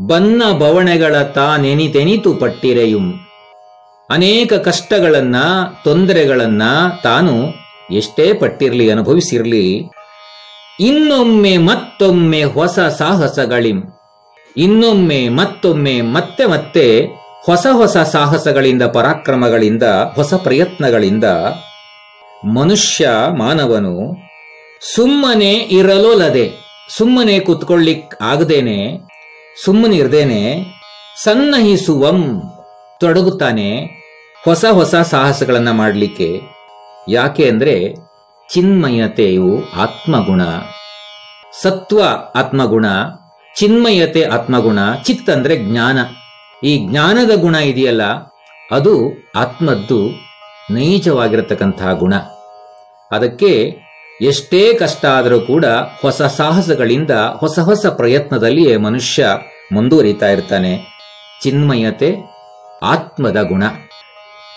ಬನ್ನ ಬವಣೆಗಳ ತಾನೆನಿತೆನಿತು ಪಟ್ಟಿರೆಯುಂ ಅನೇಕ ಕಷ್ಟಗಳನ್ನ ತೊಂದರೆಗಳನ್ನ ತಾನು ಎಷ್ಟೇ ಪಟ್ಟಿರ್ಲಿ ಅನುಭವಿಸಿರ್ಲಿ ಇನ್ನೊಮ್ಮೆ ಮತ್ತೊಮ್ಮೆ ಹೊಸ ಸಾಹಸಗಳಿಂ ಇನ್ನೊಮ್ಮೆ ಮತ್ತೊಮ್ಮೆ ಮತ್ತೆ ಮತ್ತೆ ಹೊಸ ಹೊಸ ಸಾಹಸಗಳಿಂದ ಪರಾಕ್ರಮಗಳಿಂದ ಹೊಸ ಪ್ರಯತ್ನಗಳಿಂದ ಮನುಷ್ಯ ಮಾನವನು ಸುಮ್ಮನೆ ಇರಲೋಲದೆ ಸುಮ್ಮನೆ ಕುತ್ಕೊಳ್ಳಿಕ್ ಆಗದೇನೆ ಸುಮ್ಮನೆ ಇರ್ದೇನೆ ಸನ್ನಹಿಸುವಂ ತೊಡಗುತ್ತಾನೆ ಹೊಸ ಹೊಸ ಸಾಹಸಗಳನ್ನ ಮಾಡಲಿಕ್ಕೆ ಯಾಕೆ ಅಂದ್ರೆ ಚಿನ್ಮಯತೆಯು ಆತ್ಮಗುಣ ಸತ್ವ ಆತ್ಮಗುಣ ಚಿನ್ಮಯತೆ ಆತ್ಮಗುಣ ಚಿತ್ ಅಂದ್ರೆ ಜ್ಞಾನ ಈ ಜ್ಞಾನದ ಗುಣ ಇದೆಯಲ್ಲ ಅದು ಆತ್ಮದ್ದು ನೈಜವಾಗಿರತಕ್ಕಂತಹ ಗುಣ ಅದಕ್ಕೆ ಎಷ್ಟೇ ಕಷ್ಟ ಆದರೂ ಕೂಡ ಹೊಸ ಸಾಹಸಗಳಿಂದ ಹೊಸ ಹೊಸ ಪ್ರಯತ್ನದಲ್ಲಿಯೇ ಮನುಷ್ಯ ಮುಂದುವರಿತಾ ಇರ್ತಾನೆ ಚಿನ್ಮಯತೆ ಆತ್ಮದ ಗುಣ